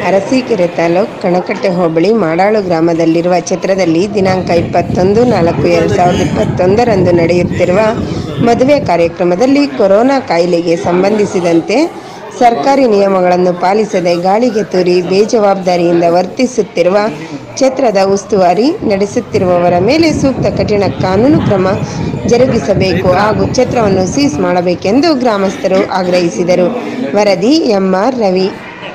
ಅರಸೀಕೆರೆ ತಾಲೂಕು ಕಣಕಟ್ಟೆ ಹೋಬಳಿ ಮಾಡಾಳು ಗ್ರಾಮದಲ್ಲಿರುವ ಛತ್ರದಲ್ಲಿ ದಿನಾಂಕ ಇಪ್ಪತ್ತೊಂದು ನಾಲ್ಕು ಎರಡು ಸಾವಿರದ ಇಪ್ಪತ್ತೊಂದರಂದು ನಡೆಯುತ್ತಿರುವ ಮದುವೆ ಕಾರ್ಯಕ್ರಮದಲ್ಲಿ ಕೊರೋನಾ ಕಾಯಿಲೆಗೆ ಸಂಬಂಧಿಸಿದಂತೆ ಸರ್ಕಾರಿ ನಿಯಮಗಳನ್ನು ಪಾಲಿಸದೆ ಗಾಳಿಗೆ ತೂರಿ ಬೇಜವಾಬ್ದಾರಿಯಿಂದ ವರ್ತಿಸುತ್ತಿರುವ ಛತ್ರದ ಉಸ್ತುವಾರಿ ನಡೆಸುತ್ತಿರುವವರ ಮೇಲೆ ಸೂಕ್ತ ಕಠಿಣ ಕಾನೂನು ಕ್ರಮ ಜರುಗಿಸಬೇಕು ಹಾಗೂ ಛತ್ರವನ್ನು ಸೀಸ್ ಮಾಡಬೇಕೆಂದು ಗ್ರಾಮಸ್ಥರು ಆಗ್ರಹಿಸಿದರು ವರದಿ ಎಂಆರ್ ರವಿ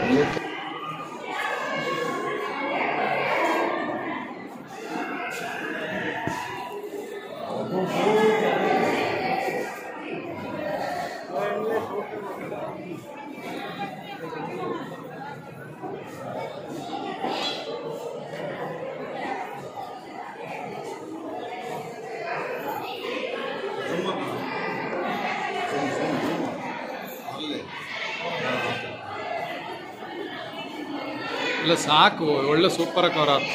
ಇಲ್ಲ ಸಾಕು ಒಳ್ಳೆ ಸೂಪರ್ ಕವರ್ ಆತು